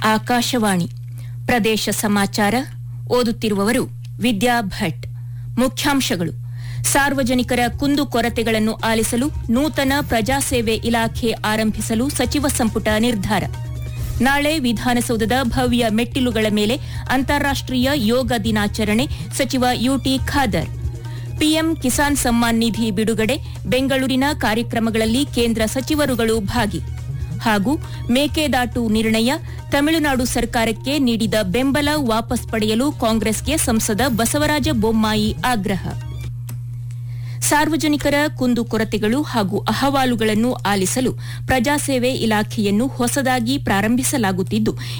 ಆಕಾಶವಾಣಿ ಪ್ರದೇಶ ಸಮಾಚಾರ ಓದುತ್ತಿರುವವರು ವಿದ್ಯಾ ಭಟ್ ಮುಖ್ಯಾಂಶಗಳು ಸಾರ್ವಜನಿಕರ ಕುಂದುಕೊರತೆಗಳನ್ನು ಆಲಿಸಲು ನೂತನ ಪ್ರಜಾಸೇವೆ ಇಲಾಖೆ ಆರಂಭಿಸಲು ಸಚಿವ ಸಂಪುಟ ನಿರ್ಧಾರ ನಾಳೆ ವಿಧಾನಸೌಧದ ಭವ್ಯ ಮೆಟ್ಟಿಲುಗಳ ಮೇಲೆ ಅಂತಾರಾಷ್ಟೀಯ ಯೋಗ ದಿನಾಚರಣೆ ಸಚಿವ ಯುಟಿ ಖಾದರ್ ಪಿಎಂ ಕಿಸಾನ್ ಸಮ್ಮಾನ್ ನಿಧಿ ಬಿಡುಗಡೆ ಬೆಂಗಳೂರಿನ ಕಾರ್ಯಕ್ರಮಗಳಲ್ಲಿ ಕೇಂದ್ರ ಸಚಿವರುಗಳು ಭಾಗಿ ಹಾಗೂ ಮೇಕೆದಾಟು ನಿರ್ಣಯ ತಮಿಳುನಾಡು ಸರ್ಕಾರಕ್ಕೆ ನೀಡಿದ ಬೆಂಬಲ ವಾಪಸ್ ಪಡೆಯಲು ಕಾಂಗ್ರೆಸ್ಗೆ ಸಂಸದ ಬಸವರಾಜ ಬೊಮ್ಮಾಯಿ ಆಗ್ರಹ ಸಾರ್ವಜನಿಕರ ಕುಂದುಕೊರತೆಗಳು ಹಾಗೂ ಅಹವಾಲುಗಳನ್ನು ಆಲಿಸಲು ಪ್ರಜಾಸೇವೆ ಇಲಾಖೆಯನ್ನು ಹೊಸದಾಗಿ ಪ್ರಾರಂಭಿಸಲಾಗುತ್ತಿದ್ದು